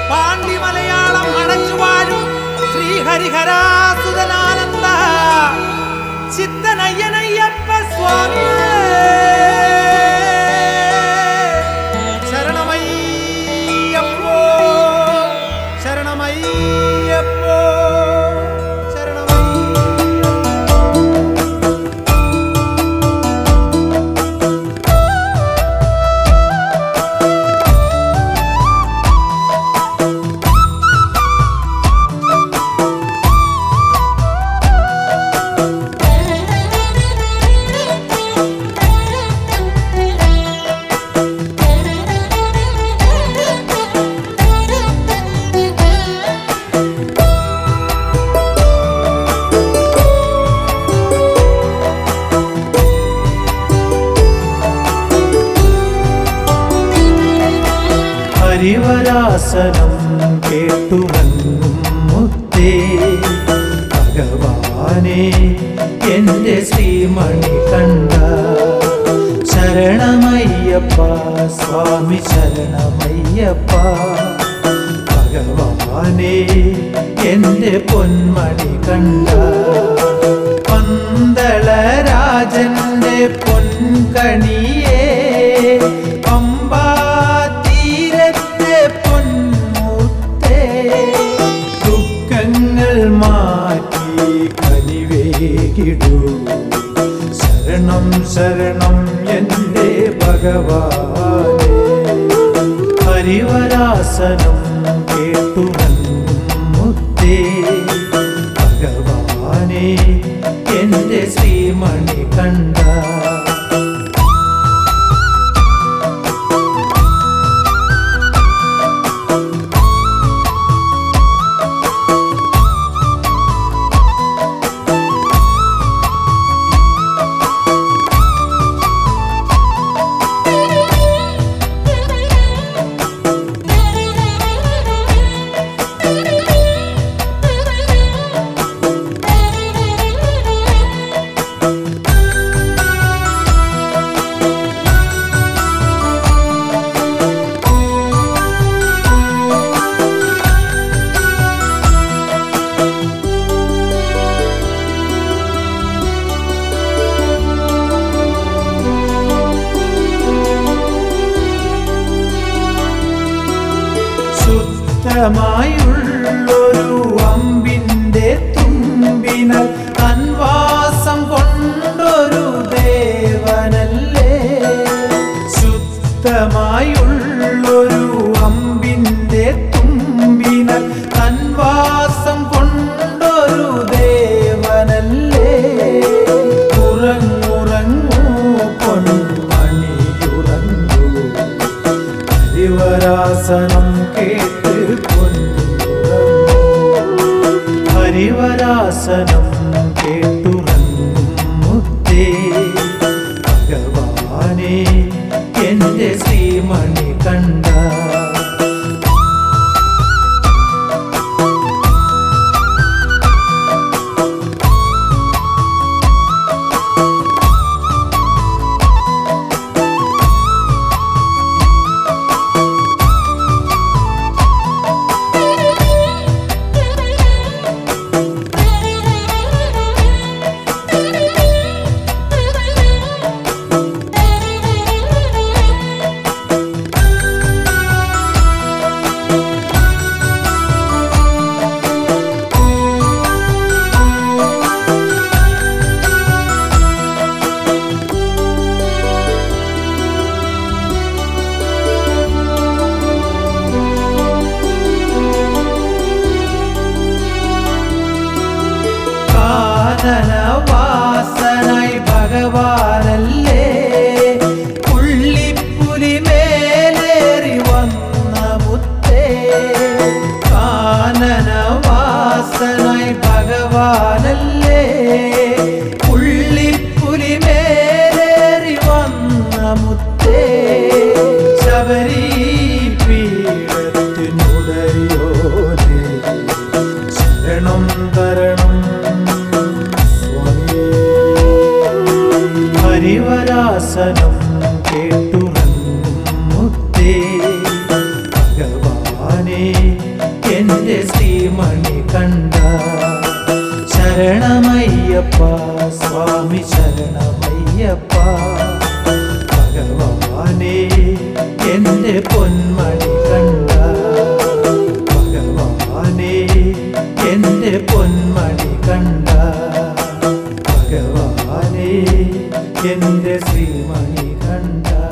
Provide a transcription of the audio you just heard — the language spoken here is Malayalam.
പാണ്ഡി മലയാളം അടച്ചുവാഴും ശ്രീഹരിഹരാസുതനാനന്ദ ചിത്തനയ്യനയ്യപ്പ സ്വാമിയേ ശരണമയ്യപ്പോ ശരണമയ്യപ്പോ ശരണമയ്യപ്പോ ഹരിവരാസനം കേട്ടുമങ്ങും മുത്തേ ഭഗവാനെ എൻ്റെ ശ്രീമണി കണ്ട ശരണമയ്യപ്പ സ്വാമി ശരണമയ്യപ്പ ഭഗവാനെ എൻ്റെ പൊന്മണി കണ്ട പന്തളരാജന്റെ പൊൻകണിയേ പമ്പാ തീരത്തെ പൊന്മുത്തേ ദുഃഖങ്ങൾ മാറ്റി കനിവേകിടൂ ശരണം ശരണം എൻ്റെ ഭഗവാനേ ഹരിവരാസനം കേട്ടു മുത്തേ ഭഗവാനെ എൻ്റെ ശ്രീമണി കണ്ട ശുദ്ധമായുള്ളൊരു അമ്പിന്റെ തുമ്പിനാൽ അൻവാസം കൊണ്ടൊരു ദേവനല്ലേ ശുദ്ധമായുള്ളൊരു അമ്പിന്റെ തുമ്പിനാൽ അൻവാസം കൊണ്ടൊരു ദേവനല്ലേ ഉറങ്ങുറങ്ങൂ പൊന്മണിയുറങ്ങൂ ഹരിവരാസനം കേട്ട് പൊന്നുറങ്ങൂ ഹരിവരാസനം കേട്ടുറങ്ങും മുത്തേ ഭഗവാനെ എൻ്റെ ശ്രീമണി കണ്ട ശരണമയ്യപ്പ സ്വാമി ശരണമയ്യപ്പ ഭഗവാനേ എൻ്റെ പൊന്മണി കണ്ട ഭഗവാനേ എൻ്റെ പൊന്മണി കണ്ട ഭഗവാനേ എൻ്റെ ശ്രീമണി കണ്ട